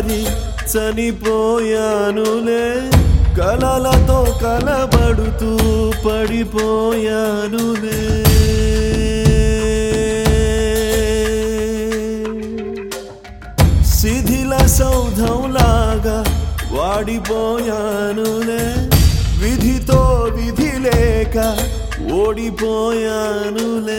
తొలిసారి చనిపోయానులే కలలతో కలబడుతూ పడిపోయానులే శిథిల సౌధంలాగా వాడిపోయానులే విధితో విధి లేక ఓడిపోయానులే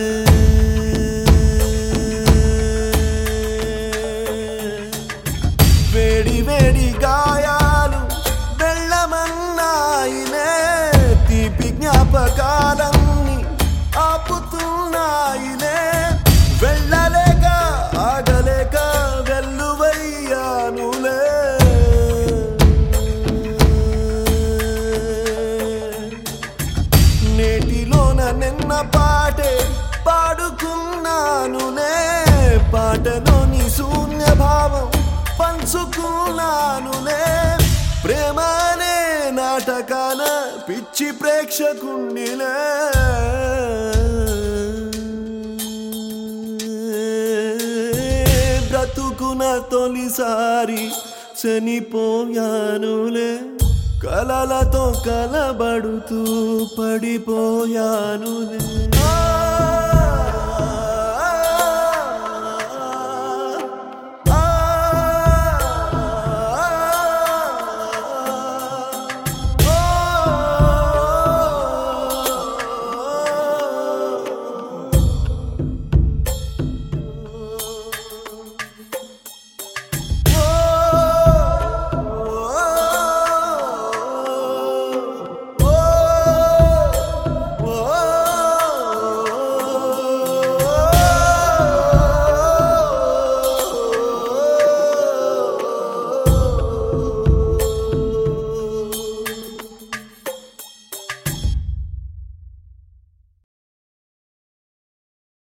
వేడి వేడి గాయాలు వెళ్ళమన్నాయినే తీపి జ్ఞాపకాలన్నీ ఆపుతున్నాయినే వెళ్ళలేక ఆగలేక వెల్లువయ్యానులే నేటిలోన నిన్న పాటే పాడుకున్నానులే పాటలోని శూన్య భావం పంచుకున్నానులే ప్రేమ అనే నాటకాన పిచ్చి ప్రేక్షకుండిలే బ్రతుకున తొలిసారి చనిపోయానులే కలలతో కలబడుతూ పడిపోయానులే ఆ